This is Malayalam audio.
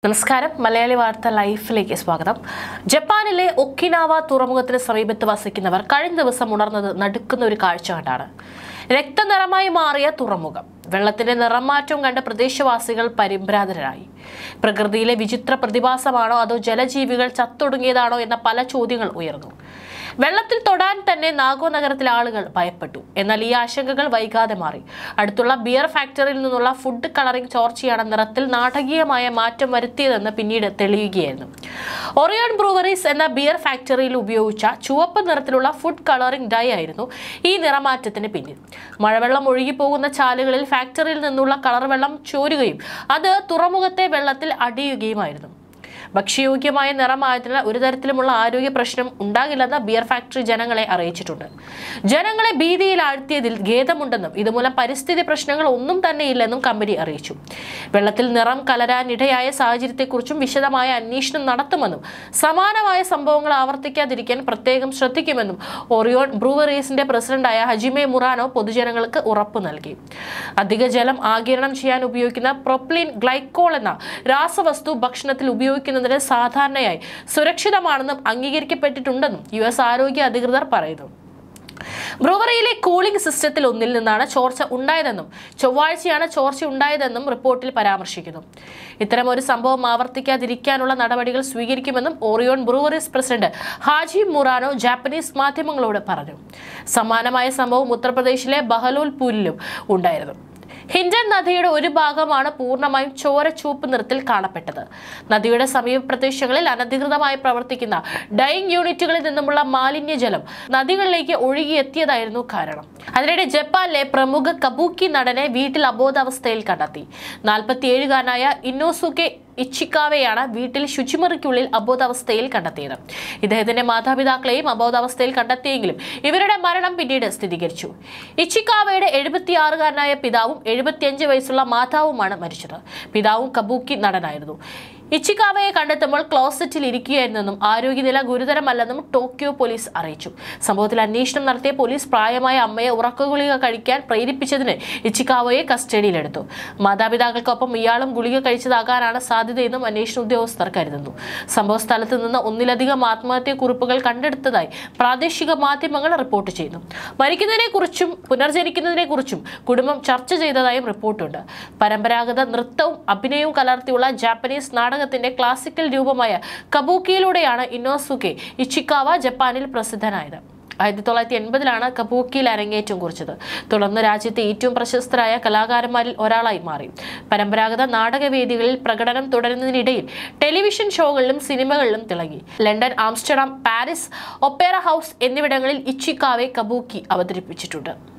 നമസ്കാരം മലയാളി വാർത്ത ലൈഫിലേക്ക് സ്വാഗതം ജപ്പാനിലെ ഒക്കിനാവ തുറമുഖത്തിന് സമീപത്ത് വസിക്കുന്നവർ കഴിഞ്ഞ ദിവസം ഉണർന്നത് നടുക്കുന്ന ഒരു കാഴ്ച കണ്ടാണ് രക്തനിറമായി മാറിയ തുറമുഖം വെള്ളത്തിന്റെ നിറം മാറ്റം കണ്ട് പ്രദേശവാസികൾ പരിഭ്രാന്തരായി പ്രകൃതിയിലെ വിചിത്ര പ്രതിഭാസമാണോ അതോ ജലജീവികൾ ചത്തൊടുങ്ങിയതാണോ എന്ന പല ചോദ്യങ്ങൾ ഉയർന്നു വെള്ളത്തിൽ തൊടാൻ തന്നെ നാഗോ നഗരത്തിലെ ആളുകൾ ഭയപ്പെട്ടു എന്നാൽ ഈ ആശങ്കകൾ വൈകാതെ മാറി അടുത്തുള്ള ബിയർ ഫാക്ടറിയിൽ നിന്നുള്ള ഫുഡ് കളറിംഗ് ചോർച്ചയാണ് നിറത്തിൽ നാടകീയമായ മാറ്റം വരുത്തിയതെന്ന് പിന്നീട് തെളിയുകയായിരുന്നു ഒറിയോൺ ബ്രൂവറീസ് എന്ന ബിയർ ഫാക്ടറിയിൽ ഉപയോഗിച്ച ചുവപ്പ് നിറത്തിലുള്ള ഫുഡ് കളറിംഗ് ഡൈ ആയിരുന്നു ഈ നിറമാറ്റത്തിന് പിന്നിൽ മഴവെള്ളം ഒഴുകിപ്പോകുന്ന ചാലുകളിൽ ഫാക്ടറിയിൽ നിന്നുള്ള കളർ വെള്ളം ചോരുകയും അത് തുറമുഖത്തെ വെള്ളത്തിൽ അടിയുകയുമായിരുന്നു ഭക്ഷ്യയോഗ്യമായ നിറമായതിനാൽ ഒരു തരത്തിലുമുള്ള ആരോഗ്യ പ്രശ്നം ഉണ്ടാകില്ലെന്ന് ബിയർ ഫാക്ടറി ജനങ്ങളെ അറിയിച്ചിട്ടുണ്ട് ജനങ്ങളെ ഭീതിയിൽ ആഴ്ത്തിയതിൽ ഖേദമുണ്ടെന്നും ഇതുമൂലം പരിസ്ഥിതി പ്രശ്നങ്ങൾ ഒന്നും തന്നെ ഇല്ലെന്നും കമ്പനി അറിയിച്ചു വെള്ളത്തിൽ നിറം കലരാനിടയായ സാഹചര്യത്തെക്കുറിച്ചും വിശദമായ അന്വേഷണം നടത്തുമെന്നും സമാനമായ സംഭവങ്ങൾ ആവർത്തിക്കാതിരിക്കാൻ പ്രത്യേകം ശ്രദ്ധിക്കുമെന്നും ഒറിയോൺ ബ്രൂവറീസിന്റെ പ്രസിഡന്റായ ഹജിമെ മുറാനോ പൊതുജനങ്ങൾക്ക് ഉറപ്പു നൽകി അധിക ജലം ആഗിരണം ചെയ്യാൻ ഉപയോഗിക്കുന്ന പ്രൊപ്ലിൻ ഗ്ലൈക്കോൾ എന്ന രാസവസ്തു ഭക്ഷണത്തിൽ ഉപയോഗിക്കുന്നതിന് സാധാരണയായി സുരക്ഷിതമാണെന്നും അംഗീകരിക്കപ്പെട്ടിട്ടുണ്ടെന്നും യു എസ് ആരോഗ്യ അധികൃതർ പറയുന്നു ബ്രൂവറിയിലെ കൂളിംഗ് സിസ്റ്റത്തിൽ ഒന്നിൽ നിന്നാണ് ചോർച്ച ഉണ്ടായതെന്നും ചൊവ്വാഴ്ചയാണ് ചോർച്ച ഉണ്ടായതെന്നും റിപ്പോർട്ടിൽ പരാമർശിക്കുന്നു ഇത്തരം ഒരു സംഭവം ആവർത്തിക്കാതിരിക്കാനുള്ള നടപടികൾ സ്വീകരിക്കുമെന്നും Orion Breweries president Haji Murano Japanese മാധ്യമങ്ങളോട് പറഞ്ഞു സമാനമായ സംഭവം ഉത്തർപ്രദേശിലെ ബഹലോൽപൂരിലും ഉണ്ടായിരുന്നു ഹിൻഡൻ നദിയുടെ ഒരു ഭാഗമാണ് പൂർണ്ണമായും ചോര ചുവപ്പ് നിറത്തിൽ കാണപ്പെട്ടത് നദിയുടെ സമീപ പ്രദേശങ്ങളിൽ അനധികൃതമായി പ്രവർത്തിക്കുന്ന ഡൈയിങ് യൂണിറ്റുകളിൽ നിന്നുമുള്ള മാലിന്യജലം നദികളിലേക്ക് ഒഴുകിയെത്തിയതായിരുന്നു കാരണം അതിനിടെ ജപ്പാനിലെ പ്രമുഖ കബൂക്കി നടനെ വീട്ടിൽ അബോധാവസ്ഥയിൽ കണ്ടെത്തി നാൽപ്പത്തിയേഴുകാരനായ ഇന്നോസുക്കെ ഇച്ചിക്കാവെയാണ് വീട്ടിൽ ശുചിമുറിക്കുള്ളിൽ അബോധാവസ്ഥയിൽ കണ്ടെത്തിയത് ഇദ്ദേഹത്തിന്റെ മാതാപിതാക്കളെയും അബോധാവസ്ഥയിൽ കണ്ടെത്തിയെങ്കിലും ഇവരുടെ മരണം പിന്നീട് സ്ഥിരീകരിച്ചു ഇച്ചിക്കാവയുടെ എഴുപത്തിയാറുകാരനായ പിതാവും എഴുപത്തിയഞ്ച് വയസ്സുള്ള മാതാവുമാണ് മരിച്ചത് പിതാവും കബൂക്കി നടനായിരുന്നു ഇച്ചിക്കാവയെ കണ്ടെത്തുമ്പോൾ ക്ലോസറ്റിൽ ഇരിക്കുകയായിരുന്നെന്നും ആരോഗ്യനില ഗുരുതരമല്ലെന്നും ടോക്കിയോ പോലീസ് അറിയിച്ചു സംഭവത്തിൽ അന്വേഷണം നടത്തിയ പോലീസ് പ്രായമായ അമ്മയെ ഉറക്കഗുളിക കഴിക്കാൻ പ്രേരിപ്പിച്ചതിന് ഇച്ചിക്കാവയെ കസ്റ്റഡിയിലെടുത്തു മാതാപിതാക്കൾക്കൊപ്പം ഇയാളും ഗുളിക കഴിച്ചതാകാനാണ് സാധ്യതയെന്നും അന്വേഷണ ഉദ്യോഗസ്ഥർ കരുതുന്നു സംഭവ സ്ഥലത്ത് നിന്ന് ഒന്നിലധികം ആത്മഹത്യാ കുറിപ്പുകൾ കണ്ടെടുത്തതായി പ്രാദേശിക മാധ്യമങ്ങൾ റിപ്പോർട്ട് ചെയ്യുന്നു മരിക്കുന്നതിനെക്കുറിച്ചും പുനർജനിക്കുന്നതിനെക്കുറിച്ചും കുടുംബം ചർച്ച ചെയ്തതായും റിപ്പോർട്ടുണ്ട് പരമ്പരാഗത നൃത്തവും അഭിനയവും കലർത്തിയുള്ള ജാപ്പനീസ് നാടകത്തിന്റെ ക്ലാസിക്കൽ രൂപമായ കബൂക്കിയിലൂടെയാണ് ഇന്നോസുക്കെ ഇച്ചിക്കാവ ജപ്പാനിൽ പ്രസിദ്ധനായത് ആയിരത്തി തൊള്ളായിരത്തി എൺപതിലാണ് കബൂക്കിയിൽ അരങ്ങേറ്റം കുറിച്ചത് തുടർന്ന് രാജ്യത്തെ ഏറ്റവും പ്രശസ്തരായ കലാകാരന്മാരിൽ ഒരാളായി മാറി പരമ്പരാഗത നാടകവേദികളിൽ പ്രകടനം തുടരുന്നതിനിടയിൽ ടെലിവിഷൻ ഷോകളിലും സിനിമകളിലും തിളങ്ങി London Amsterdam Paris opera house എന്നിവിടങ്ങളിൽ ഇച്ചിക്കാവെ കബൂക്കി അവതരിപ്പിച്ചിട്ടുണ്ട്